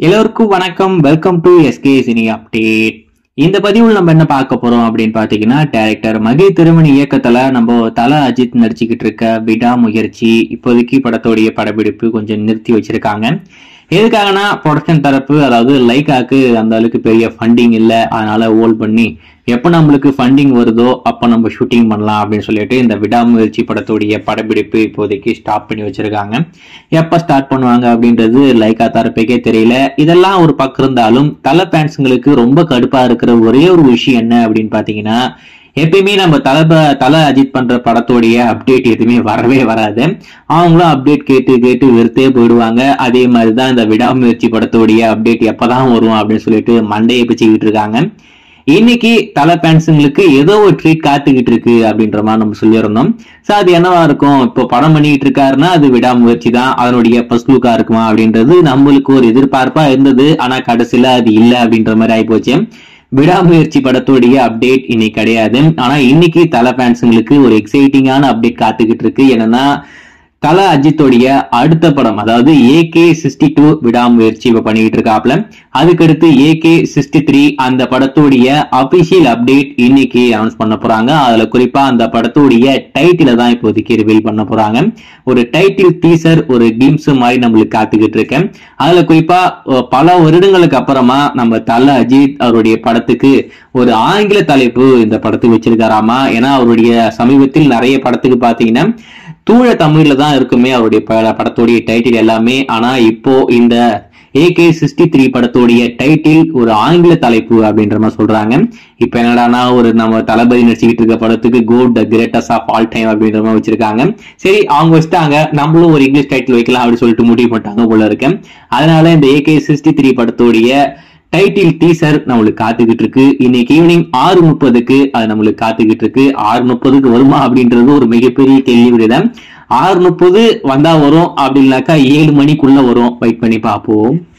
எல்லோருக்கும் வணக்கம் welcome to SK cine update இந்த பதிவில் நம்ம என்ன பார்க்க போறோம் அப்படின்னு பாத்தீங்கன்னா டைரக்டர் மகே திருமணி இயக்கத்துல நம்ம தல அஜித் நடிச்சுக்கிட்டு இருக்க விடாமுயற்சி இப்போதைக்கு படத்தோடைய படப்பிடிப்பு கொஞ்சம் நிறுத்தி வச்சிருக்காங்க எதுக்காகனா ப்ரொடக்ஷன் தரப்பு அதாவது லைக்காக்கு அந்த அளவுக்கு பெரிய ஃபண்டிங் இல்லை அதனால ஹோல்ட் பண்ணி எப்போ நம்மளுக்கு ஃபண்டிங் வருதோ அப்போ நம்ம ஷூட்டிங் பண்ணலாம் அப்படின்னு சொல்லிட்டு இந்த விடாமுயற்சி படத்துடைய படப்பிடிப்பு இப்போதைக்கு ஸ்டாப் பண்ணி வச்சிருக்காங்க எப்போ ஸ்டார்ட் பண்ணுவாங்க அப்படின்றது லைக்கா தரப்புக்கே தெரியல இதெல்லாம் ஒரு பக்கம் இருந்தாலும் தலை ஃபேன்ஸுங்களுக்கு ரொம்ப கடுப்பா இருக்கிற ஒரே ஒரு விஷயம் என்ன அப்படின்னு பார்த்தீங்கன்னா எப்பயுமே நம்ம தலை தலை அஜித் பண்ற படத்தோடைய அப்டேட் எதுவுமே வரவே வராது அவங்களும் அப்டேட் கேட்டு கேட்டு வெறுத்தே போயிடுவாங்க அதே மாதிரி தான் இந்த விடாமுயற்சி படத்தோடைய அப்டேட் எப்பதான் வரும் அப்படின்னு சொல்லிட்டு மண்டையை பிச்சுக்கிட்டு இருக்காங்க இன்னைக்கு தலை ஃபேன்ஸுங்களுக்கு ஏதோ ஒரு ட்ரீட் காத்துக்கிட்டு இருக்கு அப்படின்ற மாதிரி நம்ம சொல்லியிருந்தோம் ஸோ அது என்னவா இருக்கும் இப்போ படம் பண்ணிட்டு இருக்காருன்னா அது விடாமுயற்சி தான் அதனுடைய ஃபர்ஸ்ட் லுக்கா இருக்குமா அப்படின்றது நம்மளுக்கு ஒரு எதிர்பார்ப்பா இருந்தது ஆனா கடைசியில அது இல்லை அப்படின்ற மாதிரி ஆயிப்போச்சு விடாமுயற்சி படத்தோடைய அப்டேட் இன்னைக்கு கிடையாது ஆனா இன்னைக்கு தலை ஃபேன்ஸுங்களுக்கு ஒரு எக்ஸைட்டிங்கான அப்டேட் காத்துக்கிட்டு இருக்கு என்னன்னா தல அஜித்தோடைய அடுத்த படம் அதாவது ஏகே சிக்ஸ்டி டூ விடாமுயற்சி இப்ப பண்ணிட்டு இருக்காப்ல அதுக்கடுத்து ஏகே சிக்ஸ்டி த்ரீ அந்த படத்தோடைய அபிஷியல் அப்டேட் இன்னைக்கு அனௌன்ஸ் பண்ண போறாங்க அதுல குறிப்பா அந்த படத்தோடைய டைட்டில தான் இப்போதைக்கு ரிவீல் பண்ண போறாங்க ஒரு டைட்டில் டீசர் ஒரு கிம்ஸ் மாதிரி நம்மளுக்கு காத்துக்கிட்டு இருக்கேன் அதுல குறிப்பா அஹ், பல வருடங்களுக்கு அப்புறமா நம்ம தல அஜித் அவருடைய படத்துக்கு ஒரு ஆங்கில தலைப்பு இந்த படத்துக்கு வச்சிருக்காராமா ஏன்னா அவருடைய சமீபத்தில் நிறைய படத்துக்கு பாத்தீங்கன்னா தூய தமிழ்ல தான் இருக்குமே அவருடைய ப- படத்தோடைய டைட்டில் எல்லாமே ஆனா இப்போ இந்த ஏகே சிக்ஸ்டி த்ரீ படத்தோடைய டைட்டில் ஒரு ஆங்கில தலைப்பு அப்படின்ற மாதிரி சொல்றாங்க இப்ப என்னடானா ஒரு நம்ம தளபதி நடிச்சுக்கிட்டு இருக்க படத்துக்கு GOAT the greatest of all time அப்படின்ற மாதிரி வச்சிருக்காங்க சரி அவங்க வச்சுட்டாங்க நம்மளும் ஒரு இங்கிலீஷ் டைட்டில் வைக்கலாம் அப்படின்னு சொல்லிட்டு முடிவு பண்ணிட்டாங்க போல இருக்கேன் அதனால இந்த ஏகே சிக்ஸ்டி த்ரீ படத்தோடைய டைட்டில் டீசர் நம்மளுக்கு காத்துக்கிட்டு இருக்கு இன்னைக்கு ஈவினிங் ஆறு முப்பதுக்கு அது நம்மளுக்கு காத்துக்கிட்டு இருக்கு ஆறு முப்பதுக்கு வருமா அப்படின்றது ஒரு மிகப்பெரிய கேள்விதான் ஆறு முப்பது வந்தா வரும் அப்படின்னாக்கா ஏழு மணிக்குள்ள வரும் வெயிட் பண்ணி பார்ப்போம்